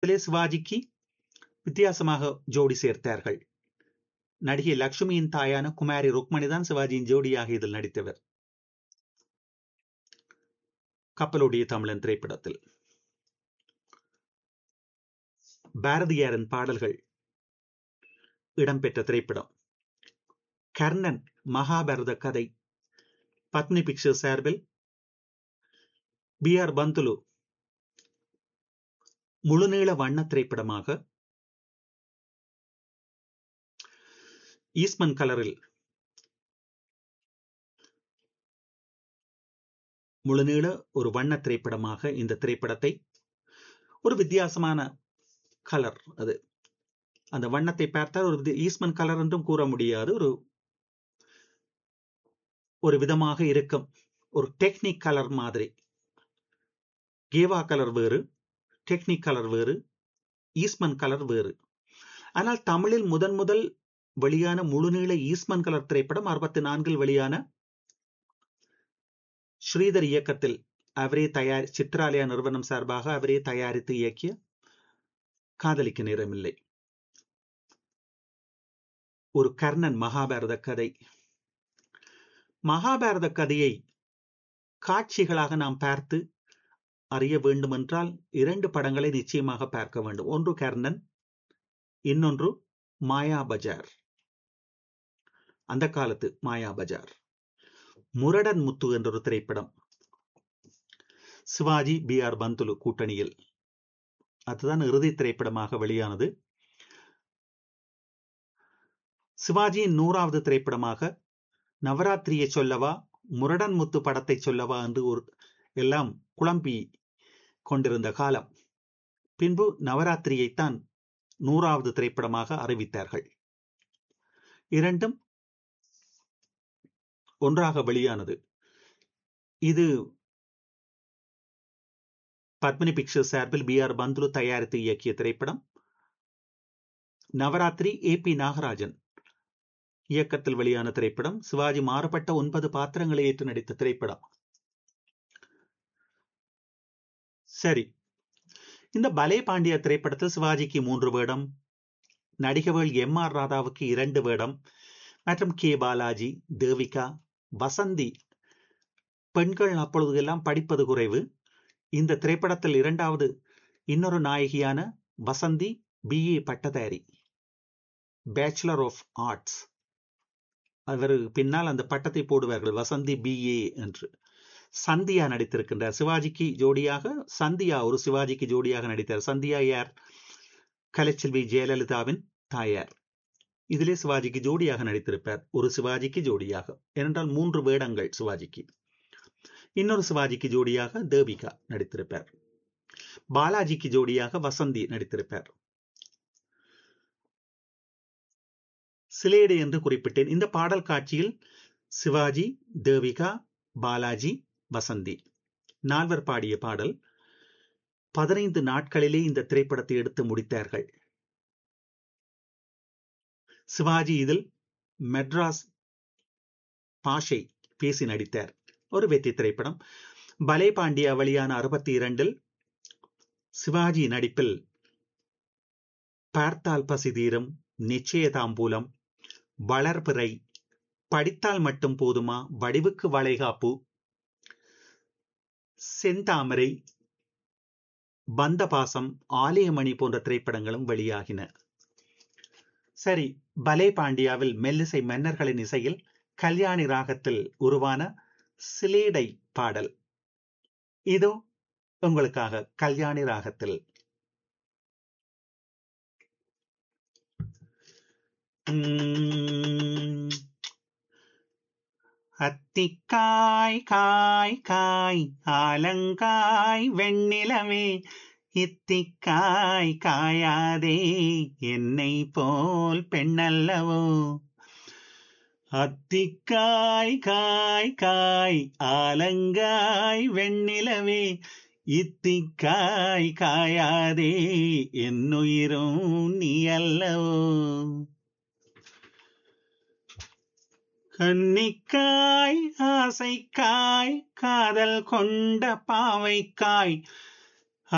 திரைப்படத்திலே சிவாஜிக்கு வித்தியாசமாக ஜோடி சேர்த்தார்கள் நடிகை லட்சுமியின் தாயான குமாரி ருக்மணி தான் சிவாஜியின் ஜோடியாக இதில் நடித்தவர் கப்பலுடைய தமிழன் திரைப்படத்தில் பாரதியாரின் பாடல்கள் இடம்பெற்ற திரைப்படம் கர்ணன் மகாபாரத கதை பத்னி பிக்சர் சார்பில் பி ஆர் பந்துலு முழுநீள வண்ண திரைப்படமாக ஈஸ்மன் கலரில் முழுநீள ஒரு வண்ண திரைப்படமாக இந்த திரைப்படத்தை ஒரு வித்தியாசமான கலர் அது அந்த வண்ணத்தை பார்த்தால் ஒரு ஈஸ்மன் கலர் என்றும் கூற முடியாது ஒரு ஒரு விதமாக இருக்கும் ஒரு டெக்னிக் கலர் மாதிரி கேவா கலர் வேறு டெக்னிக் கலர் வேறு ஈஸ்மன் கலர் வேறு ஆனால் தமிழில் முதன் முதல் வெளியான முழுநீள ஈஸ்மன் கலர் திரைப்படம் அறுபத்தி நான்கில் வெளியான ஸ்ரீதர் இயக்கத்தில் அவரே தயார் சித்ராலயா நிறுவனம் சார்பாக அவரே தயாரித்து இயக்கிய காதலிக்க நேரமில்லை ஒரு கர்ணன் மகாபாரத கதை மகாபாரத கதையை காட்சிகளாக நாம் பார்த்து அறிய வேண்டுமென்றால் இரண்டு படங்களை நிச்சயமாக பார்க்க வேண்டும் ஒன்று கர்ணன் இன்னொன்று மாயா பஜார் அந்த காலத்து மாயா பஜார் முரடன் முத்து என்ற ஒரு திரைப்படம் சிவாஜி பி ஆர் பந்துலு கூட்டணியில் அதுதான் இறுதி திரைப்படமாக வெளியானது சிவாஜியின் நூறாவது திரைப்படமாக நவராத்திரியை சொல்லவா முரடன் முத்து படத்தை சொல்லவா என்று ஒரு எல்லாம் குழம்பி கொண்டிருந்த காலம் பின்பு நவராத்திரியைத்தான் நூறாவது திரைப்படமாக அறிவித்தார்கள் இரண்டும் ஒன்றாக வெளியானது இது பத்மினி பிக்சர்ஸ் சார்பில் பி ஆர் பந்துலு தயாரித்து இயக்கிய திரைப்படம் நவராத்திரி ஏ பி நாகராஜன் இயக்கத்தில் வெளியான திரைப்படம் சிவாஜி மாறுபட்ட ஒன்பது பாத்திரங்களை ஏற்று நடித்த திரைப்படம் சரி இந்த பலே பாண்டிய திரைப்படத்தில் சிவாஜிக்கு மூன்று வேடம் நடிகவேள் எம் ஆர் ராதாவுக்கு இரண்டு வேடம் மற்றும் கே பாலாஜி தேவிகா வசந்தி பெண்கள் அப்பொழுது எல்லாம் படிப்பது குறைவு இந்த திரைப்படத்தில் இரண்டாவது இன்னொரு நாயகியான வசந்தி பிஏ பட்டதாரி பேச்சுலர் ஆஃப் ஆர்ட்ஸ் அவர் பின்னால் அந்த பட்டத்தை போடுவார்கள் வசந்தி பிஏ என்று சந்தியா நடித்திருக்கின்றார் சிவாஜிக்கு ஜோடியாக சந்தியா ஒரு சிவாஜிக்கு ஜோடியாக நடித்தார் சந்தியா யார் கலைச்செல்வி ஜெயலலிதாவின் தாயார் இதிலே சிவாஜிக்கு ஜோடியாக நடித்திருப்பார் ஒரு சிவாஜிக்கு ஜோடியாக ஏனென்றால் மூன்று வேடங்கள் சிவாஜிக்கு இன்னொரு சிவாஜிக்கு ஜோடியாக தேவிகா நடித்திருப்பார் பாலாஜிக்கு ஜோடியாக வசந்தி நடித்திருப்பார் சிலேடு என்று குறிப்பிட்டேன் இந்த பாடல் காட்சியில் சிவாஜி தேவிகா பாலாஜி வசந்தி நால்வர் பாடிய பாடல் பதினைந்து நாட்களிலே இந்த திரைப்படத்தை எடுத்து முடித்தார்கள் சிவாஜி இதில் மெட்ராஸ் பாஷை பேசி நடித்தார் ஒரு வெற்றி திரைப்படம் பலே பாண்டியா வழியான அறுபத்தி இரண்டில் சிவாஜி நடிப்பில் பார்த்தால் பசிதீரம் நிச்சயதாம்பூலம் வளர்பிறை படித்தால் மட்டும் போதுமா வடிவுக்கு வளைகாப்பு செந்தாமரை பந்தபாசம் ஆலயமணி போன்ற திரைப்படங்களும் வெளியாகின சரி பலே பாண்டியாவில் மெல்லிசை மன்னர்களின் இசையில் கல்யாணி ராகத்தில் உருவான சிலேடை பாடல் இதோ உங்களுக்காக கல்யாணி ராகத்தில் அத்திக்காய் காய் காய் ஆலங்காய் வெண்ணிலவே இத்திக்காய் காயாதே என்னை போல் பெண்ணல்லவோ அத்திக்காய் காய் காய் ஆலங்காய் வெண்ணிலவே இத்திக்காய் காயாதே என்னுயிரும் நீ அல்லவோ கன்னிக்காய் ஆசைக்காய் காதல் கொண்ட பாவைக்காய்